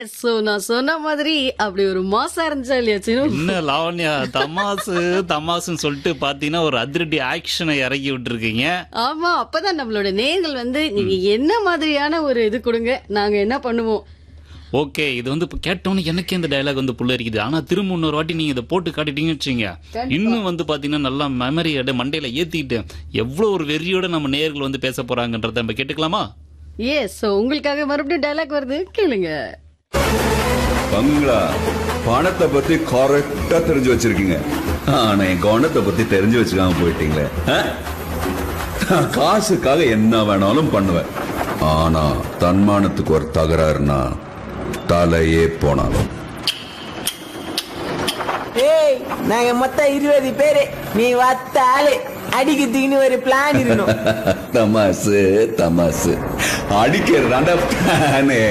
So நான் சொன்ன மாதிரி அப்படி ஒரு மாசா இருந்துச்சா இல்லையா சினு என்ன லாவண்யா தமாசு தமாசுன்னு சொல்லிட்டு பாத்தீங்கன்னா ஒரு அதிரடி ஆக்ஷனை இறக்கி விட்டுருக்கீங்க ஆமா அப்பதான் நம்மளோட நேர்கள் வந்து நீங்க என்ன மாதிரியான ஒரு இது கொடுங்க நாங்க என்ன பண்ணுவோம் ஓகே இது வந்து இப்ப கேட்டோன்னு எனக்கு இந்த டயலாக் வந்து புள்ள இருக்குது ஆனா திரும்ப இன்னொரு வாட்டி நீங்க இதை போட்டு காட்டிட்டீங்கன்னு வச்சுங்க இன்னும் வந்து பாத்தீங்கன்னா நல்லா மெமரி அட மண்டையில ஏத்திட்டு எவ்வளவு ஒரு வெறியோட நம்ம நேர்கள் வந்து பேச போறாங்கன்றத நம்ம கேட்டுக்கலாமா எஸ் சோ உங்களுக்காக மறுபடியும் டயலாக் வருது கேளுங்க பங்களா பணத்தை பத்தி கரெக்டா தெரிஞ்சு வச்சிருக்கீங்க ஆனா என் கவனத்தை பத்தி தெரிஞ்சு வச்சுக்காம போயிட்டீங்களே ஆ? நான் காசுக்காக என்ன வேணாலும் பண்ணுவேன் ஆனா தன்மானத்துக்கு ஒரு தகராறுனா தலையே போனாலும் ஏய் நாங்க மொத்தம் இருபது பேரு நீ வத்த ஆளு அடிக்கிறதுக்குன்னு ஒரு பிளான் இருக்கணும் தமாசு தமாசு அடிக்கிறதாண்டா பிளானே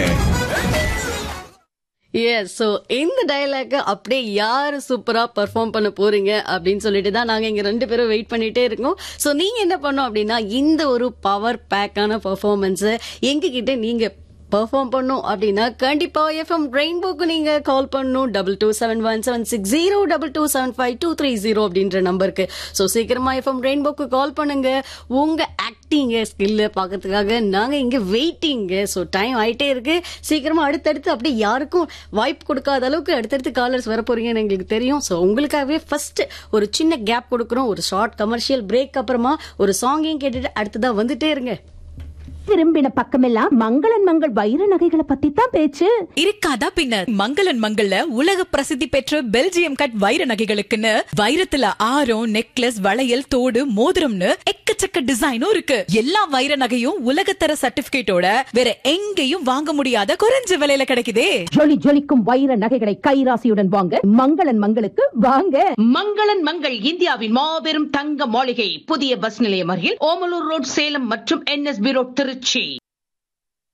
எஸ் சோ இந்த டயலாக் அப்படியே யாரு சூப்பரா பெர்ஃபார்ம் பண்ண போறீங்க அப்படின்னு சொல்லிட்டு தான் நாங்க இங்க ரெண்டு பேரும் வெயிட் பண்ணிட்டே இருக்கோம் சோ நீங்க என்ன பண்ணோம் அப்படின்னா இந்த ஒரு பவர் பேக்கான பெர்ஃபார்மன்ஸ் எங்க கிட்ட நீங்க பெர்ஃபார்ம் பண்ணும் அப்படின்னா கண்டிப்பா எஃப்எம் ரெயின்போக்கு நீங்க கால் பண்ணணும் double two seven one seven six zero double two seven five two three zero அப்படின்ற நம்பருக்கு ஸோ சீக்கிரமா எஃப்எம் ரெயின்போக்கு கால் பண்ணுங்க உங்க ஆக்டிங் ஸ்கில்ல பார்க்கறதுக்காக நாங்க இங்க வெயிட்டிங்க ஸோ டைம் ஆயிட்டே இருக்கு சீக்கிரமா அடுத்தடுத்து அப்படி யாருக்கும் வாய்ப்பு கொடுக்காத அளவுக்கு அடுத்தடுத்து காலர்ஸ் வர போறீங்கன்னு எங்களுக்கு தெரியும் ஸோ உங்களுக்காகவே ஃபர்ஸ்ட் ஒரு சின்ன கேப் கொடுக்குறோம் ஒரு ஷார்ட் கமர்ஷியல் பிரேக் அப்புறமா ஒரு சாங்கையும் கேட்டுட்டு அடுத்ததா வந்துட்டே இருங்க திரும்பின பக்கமெல்லாம் மங்களன் மங்கள் வைர நகைகளை பத்தி தான் பேச்சு இருக்காதா பின்ன மங்களன் மங்கள்ல உலக பிரசித்தி பெற்ற பெல்ஜியம் கட் வைர நகைகளுக்குன்னு வைரத்துல ஆரம் நெக்லஸ் வளையல் தோடு மோதிரம்னு எக்கச்சக்க டிசைனும் இருக்கு எல்லா வைர நகையும் உலகத்தர சர்டிபிகேட்டோட வேற எங்கேயும் வாங்க முடியாத குறைஞ்ச விலையில கிடைக்குதே ஜொலி ஜொலிக்கும் வைர நகைகளை கைராசியுடன் வாங்க மங்களன் மங்களுக்கு வாங்க மங்களன் மங்கள் இந்தியாவின் மாபெரும் தங்க மாளிகை புதிய பஸ் நிலையம் அருகில் ஓமலூர் ரோட் சேலம் மற்றும் என்எஸ்பி ரோட் திருச்சி